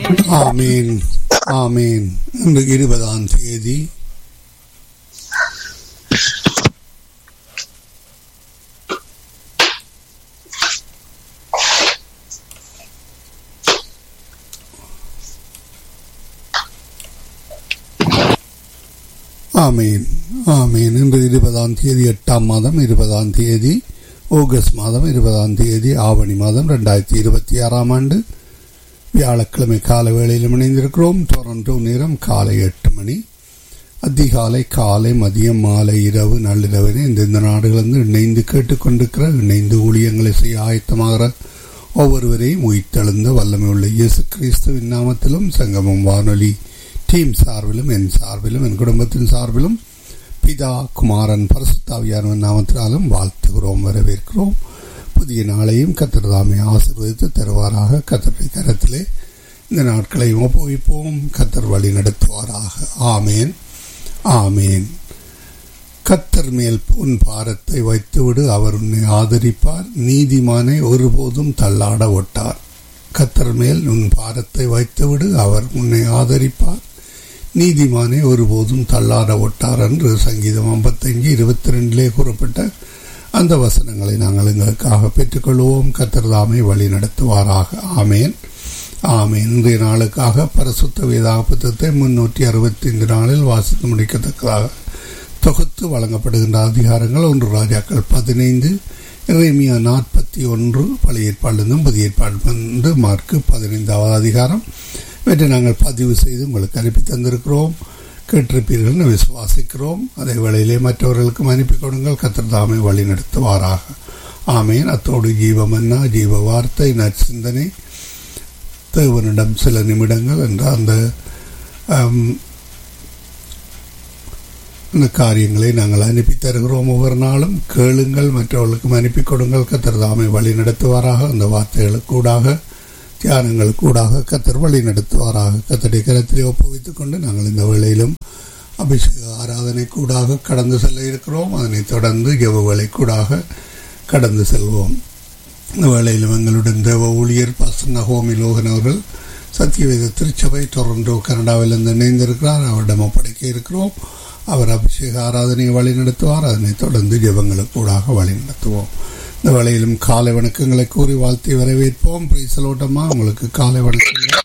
ஆமீன் ஆமீன் இன்று இருபதாம் தேதி ஆமீன் ஆமீன் இன்று இருபதாம் தேதி எட்டாம் மாதம் இருபதாம் தேதி ஆகஸ்ட் மாதம் இருபதாம் தேதி ஆவணி மாதம் ரெண்டாயிரத்தி இருபத்தி ஆறாம் ஆண்டு வியாழக்கிழமை கால வேளையில் இணைந்திருக்கிறோம் டொரண்டோ நேரம் காலை எட்டு மணி அதிகாலை காலை மதியம் மாலை இரவு நள்ளிரவினை இந்தந்த நாடுகளிலிருந்து இணைந்து கேட்டுக்கொண்டிருக்கிற இணைந்து ஊழியங்களை செய்ய ஆயத்தமாகிற ஒவ்வொருவரையும் உயிர்த்தெழுந்த வல்லமை உள்ள இயேசு கிறிஸ்துவின் நாமத்திலும் சங்கமம் வானொலி டீம் சார்பிலும் என் சார்பிலும் என் குடும்பத்தின் சார்பிலும் பிதா குமாரன் பரசுத்தாவியானவன் நாமத்தினாலும் வாழ்த்துகிறோம் வரவேற்கிறோம் புதிய நாளையும் கத்திரதாமை ஆசிர்வதித்து தருவாராக கத்தருடைய கரத்திலே இந்த நாட்களை ஒப்புவிப்போம் கத்தர் வழி நடத்துவாராக ஆமேன் ஆமேன் கத்தர் மேல் உன் பாரத்தை வைத்துவிடு அவர் உன்னை ஆதரிப்பார் நீதிமானை ஒருபோதும் தள்ளாட ஒட்டார் கத்தர் மேல் உன் பாரத்தை வைத்துவிடு அவர் உன்னை ஆதரிப்பார் நீதிமானை ஒருபோதும் தள்ளாட ஒட்டார் என்று சங்கீதம் ஐம்பத்தஞ்சு இருபத்தி ரெண்டிலே கூறப்பட்ட அந்த வசனங்களை நாங்கள் எங்களுக்காக பெற்றுக்கொள்வோம் கத்திரதாமை வழி நடத்துவாராக ஆமேன் ஆமேன் இன்றைய நாளுக்காக பரசுத்த வேதாக புத்தகத்தை முன்னூற்றி அறுபத்தி ஐந்து நாளில் வாசித்து முடிக்கத்தக்கதாக தொகுத்து வழங்கப்படுகின்ற அதிகாரங்கள் ஒன்று ராஜாக்கள் பதினைந்து இறைமியா நாற்பத்தி ஒன்று பழைய ஏற்பாடுலேருந்தும் புதிய ஏற்பாடு மார்க்கு பதினைந்தாவது அதிகாரம் இவற்றை நாங்கள் பதிவு செய்து உங்களுக்கு அனுப்பி தந்திருக்கிறோம் கேட்டிருப்பீர்கள் விசுவாசிக்கிறோம் அதே வேளையிலே மற்றவர்களுக்கும் அனுப்பி கொடுங்கள் கத்திரதாமை வழி நடத்துவாராக ஆமேன் அத்தோடு ஜீவமன்னா ஜீவ வார்த்தை நற்சிந்தனை தேவனிடம் சில நிமிடங்கள் என்ற அந்த இந்த காரியங்களை நாங்கள் அனுப்பி தருகிறோம் ஒவ்வொரு நாளும் கேளுங்கள் மற்றவர்களுக்கும் அனுப்பி கொடுங்கள் கத்திரதாமை வழி நடத்துவாராக அந்த வார்த்தைகளுக்கு கூடாக தியானங்கள் கூடாக கத்தர் வழி நடத்துவாராக கத்தடை கரத்திலே ஒப்புவித்துக் கொண்டு நாங்கள் இந்த வேளையிலும் அபிஷேக ஆராதனை கூடாக கடந்து செல்ல இருக்கிறோம் அதனைத் தொடர்ந்து ஜெவ வேலை கூடாக கடந்து செல்வோம் இந்த வேளையிலும் எங்களுடன் தேவ ஊழியர் பாசன் நகோமி லோகன் அவர்கள் சத்தியவேத திருச்சபை டொரண்டோ கனடாவிலிருந்து இணைந்திருக்கிறார் அவரிடம் ஒப்படைக்க இருக்கிறோம் அவர் அபிஷேக ஆராதனையை வழி நடத்துவார் அதனைத் தொடர்ந்து ஜெபங்களுக்கு கூடாக வழி நடத்துவோம் இந்த வேளையிலும் காலை வணக்கங்களை கூறி வாழ்த்தி வரவேற்போம் பிரைசலோட்டமா உங்களுக்கு காலை வணக்கங்கள்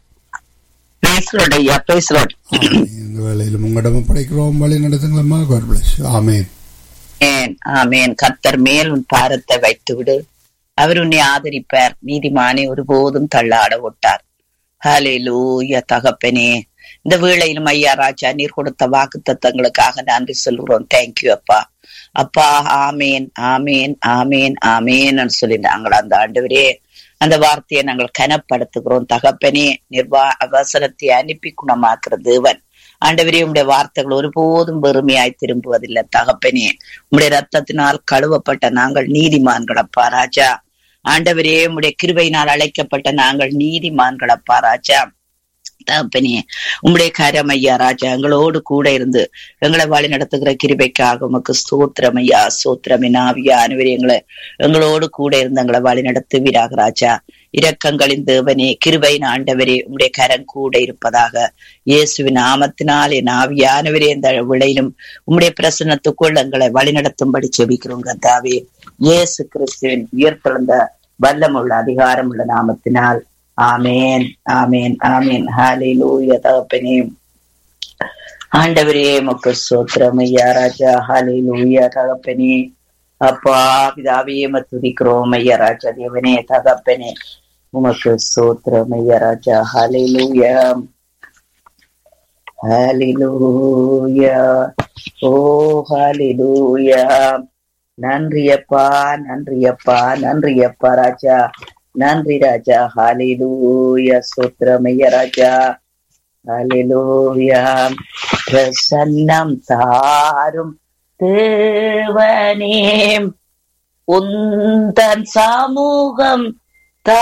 இந்த வேளையிலும் உங்களிடம் படைக்கிறோம் வழி நடத்துங்களம்மா காட் பிளஸ் ஆமேன் ஆமேன் கத்தர் மேல் உன் பாரத்தை வைத்து விடு அவர் உன்னை ஆதரிப்பார் நீதிமானை ஒருபோதும் தள்ளாட விட்டார் ஹலே லூய தகப்பனே இந்த வேளையிலும் ஐயா ராஜா நீர் கொடுத்த வாக்கு தத்தங்களுக்காக நன்றி சொல்கிறோம் தேங்க்யூ அப்பா அப்பா ஆமேன் ஆமேன் ஆமேன் ஆமேன் சொல்லி நாங்கள் அந்த ஆண்டவரே அந்த வார்த்தையை நாங்கள் கனப்படுத்துகிறோம் தகப்பனே நிர்வா அவசரத்தை அனுப்பி குணமாக்குற தேவன் ஆண்டவரே உடைய வார்த்தைகள் ஒருபோதும் வெறுமையாய் திரும்புவதில்லை தகப்பனே உடைய ரத்தத்தினால் கழுவப்பட்ட நாங்கள் நீதிமான்களப்பா ராஜா ஆண்டவரே உடைய கிருபையினால் அழைக்கப்பட்ட நாங்கள் நீதிமான்களப்பா ராஜா தகப்பனே உம்முடைய கரம் ஐயா ராஜா எங்களோடு கூட இருந்து எங்களை வழி நடத்துகிற கிருபைக்காக உமக்கு ஸ்தோத்திரம் ஐயா சோத்திரமே நாவியா அனைவரும் எங்களை எங்களோடு கூட இருந்து எங்களை வழி நடத்துவீராக ராஜா இரக்கங்களின் தேவனே கிருபையின் ஆண்டவரே உம்முடைய கரம் கூட இருப்பதாக இயேசுவின் நாமத்தினால் என் ஆவியானவரே இந்த விளையிலும் உம்முடைய பிரசன்னத்துக்குள் எங்களை வழிநடத்தும்படி செபிக்கிறோம் கத்தாவே இயேசு கிறிஸ்துவின் உயர்த்தெழுந்த வல்லமுள்ள அதிகாரம் உள்ள நாமத்தினால் ஆமேன் ஆமேன் ஆமேன் ஹாலே லூய தகப்பனே ஆண்டவரே மக்கு சோத்திரம் ஐயா ராஜா ஹாலே லூயா தகப்பனே அப்பா பிதாவே துதிக்கிறோம் ஐயா ராஜா தேவனே தகப்பனே உமக்கு சோத்திரம் ஐயா ராஜா ஹாலே லூயா ஹாலே லூயா ஓ ஹாலே லூயா நன்றியப்பா நன்றியப்பா நன்றியப்பா ராஜா நன்றி ராஜா ஹாலிலூயா சூத்திரமைய ராஜா ஹாலிலூயா பிரசன்னம் தாரும் தேவனே உந்தன் சமூகம்